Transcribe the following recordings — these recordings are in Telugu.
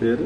పేరు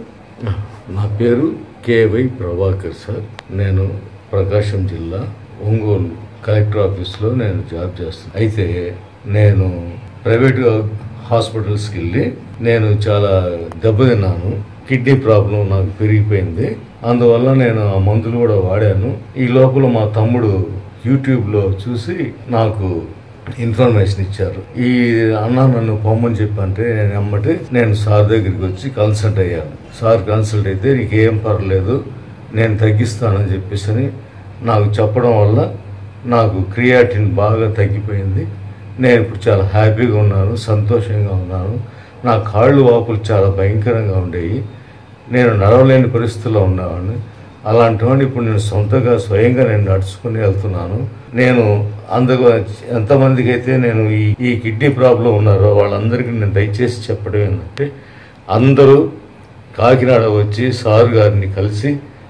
నా పేరు కేవై ప్రభాకర్ సార్ నేను ప్రకాశం జిల్లా ఒంగోలు కలెక్టర్ ఆఫీస్లో నేను జాబ్ చేస్తాను అయితే నేను ప్రైవేట్ హాస్పిటల్స్కి వెళ్ళి నేను చాలా దెబ్బతిన్నాను కిడ్నీ ప్రాబ్లం నాకు పెరిగిపోయింది అందువల్ల నేను ఆ మందులు కూడా వాడాను ఈ లోపల మా తమ్ముడు యూట్యూబ్లో చూసి నాకు ఇన్ఫర్మేషన్ ఇచ్చారు ఈ అన్న నన్ను పొమ్మని చెప్పంటే నేను అమ్మటి నేను సార్ దగ్గరికి వచ్చి కన్సల్ట్ అయ్యాను సార్ కన్సల్ట్ అయితే నీకు ఏం పర్లేదు నేను తగ్గిస్తానని చెప్పేసి అని నాకు చెప్పడం వల్ల నాకు క్రియాటిన్ బాగా తగ్గిపోయింది నేను ఇప్పుడు చాలా హ్యాపీగా ఉన్నాను సంతోషంగా ఉన్నాను నా కాళ్ళు వాపులు చాలా భయంకరంగా ఉండేవి నేను నడవలేని పరిస్థితిలో ఉన్నవాడిని అలాంటివాడిని ఇప్పుడు నేను సొంతగా స్వయంగా నేను నడుచుకుని వెళ్తున్నాను నేను అందుకు ఎంతమందికి అయితే నేను ఈ ఈ కిడ్నీ ప్రాబ్లం ఉన్నారో వాళ్ళందరికీ నేను దయచేసి చెప్పడం ఏంటంటే అందరూ కాకినాడ వచ్చి సార్ గారిని కలిసి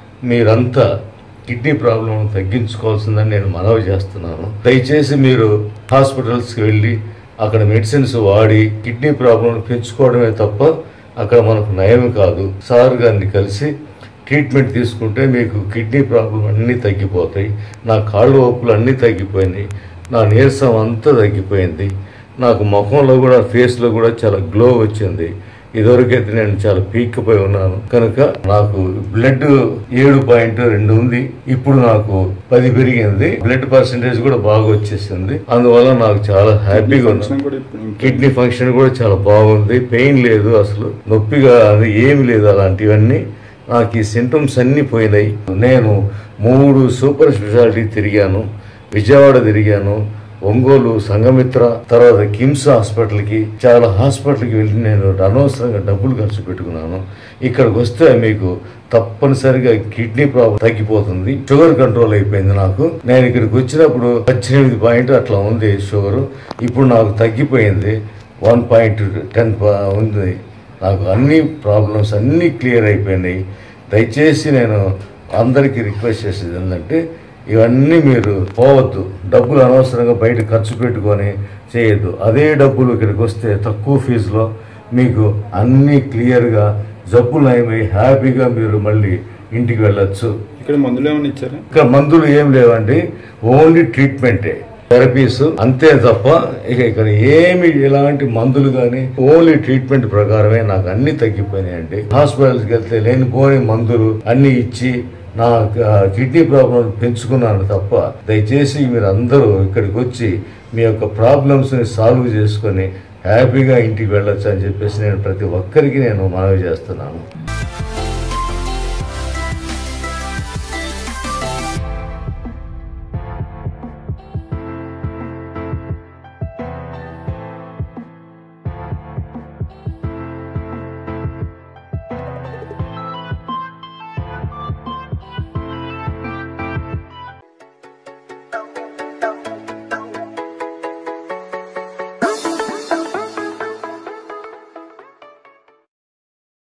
మీరంతా కిడ్నీ ప్రాబ్లం తగ్గించుకోవాల్సిందని నేను మనవి చేస్తున్నాను దయచేసి మీరు హాస్పిటల్స్కి వెళ్ళి అక్కడ మెడిసిన్స్ వాడి కిడ్నీ ప్రాబ్లం పెంచుకోవడమే తప్ప అక్కడ మనకు నయం కాదు సార్ గారిని కలిసి ట్రీట్మెంట్ తీసుకుంటే మీకు కిడ్నీ ప్రాబ్లం అన్నీ తగ్గిపోతాయి నా కాళ్ళు ఒప్పులు అన్నీ తగ్గిపోయినాయి నా నీరసం అంతా తగ్గిపోయింది నాకు ముఖంలో కూడా ఫేస్లో కూడా చాలా గ్లో వచ్చింది ఇదివరకైతే నేను చాలా పీక్కిపోయి ఉన్నాను కనుక నాకు బ్లడ్ ఏడు పాయింట్ రెండు ఉంది ఇప్పుడు నాకు పది పెరిగింది బ్లడ్ పర్సంటేజ్ కూడా బాగా వచ్చేసింది అందువల్ల నాకు చాలా హ్యాపీగా ఉన్నాను ఫంక్షన్ కూడా ఇప్పుడు ఇంకా కిడ్నీ ఫంక్షన్ కూడా చాలా బాగుంది పెయిన్ లేదు అసలు నొప్పిగా అది ఏమి లేదు అలాంటివన్నీ నాకు ఈ సింటమ్స్ అన్నీ పోయినాయి నేను మూడు సూపర్ స్పెషాలిటీ తిరిగాను విజయవాడ తిరిగాను ఒంగోలు సంఘమిత్ర తర్వాత కిమ్స్ హాస్పిటల్కి చాలా హాస్పిటల్కి వెళ్ళి నేను అనవసరంగా డబ్బులు ఖర్చు పెట్టుకున్నాను ఇక్కడికి వస్తే మీకు తప్పనిసరిగా కిడ్నీ ప్రాబ్లం తగ్గిపోతుంది షుగర్ కంట్రోల్ అయిపోయింది నాకు నేను ఇక్కడికి వచ్చినప్పుడు పద్దెనిమిది పాయింట్ అట్లా ఉంది షుగర్ ఇప్పుడు నాకు తగ్గిపోయింది వన్ పాయింట్ టెన్ ఉంది నాకు అన్ని ప్రాబ్లమ్స్ అన్నీ క్లియర్ అయిపోయినాయి దయచేసి నేను అందరికీ రిక్వెస్ట్ చేసేది ఏంటంటే ఇవన్నీ మీరు పోవద్దు డబ్బులు అనవసరంగా బయట ఖర్చు పెట్టుకొని చేయొద్దు అదే డబ్బులు ఇక్కడికి వస్తే తక్కువ ఫీజులో మీకు అన్నీ క్లియర్గా జబ్బులు నయమై హ్యాపీగా మీరు మళ్ళీ ఇంటికి వెళ్ళొచ్చు ఇక్కడ మందులు ఏమైనా ఇచ్చారా ఇక్కడ మందులు ఏం లేవండి ఓన్లీ ట్రీట్మెంటే థెరపీస్ అంతే తప్ప ఇక ఇక్కడ ఏమి ఎలాంటి మందులు కానీ ఓన్లీ ట్రీట్మెంట్ ప్రకారమే నాకు అన్ని తగ్గిపోయినాయండి హాస్పిటల్స్కి వెళ్తే లేనిపోని మందులు అన్ని ఇచ్చి నా కిడ్నీ ప్రాబ్లం పెంచుకున్నాను తప్ప దయచేసి మీరు అందరూ ఇక్కడికి వచ్చి మీ యొక్క ప్రాబ్లమ్స్ని సాల్వ్ చేసుకొని హ్యాపీగా ఇంటికి వెళ్ళొచ్చు అని చెప్పేసి నేను ప్రతి ఒక్కరికి నేను మనవి చేస్తున్నాను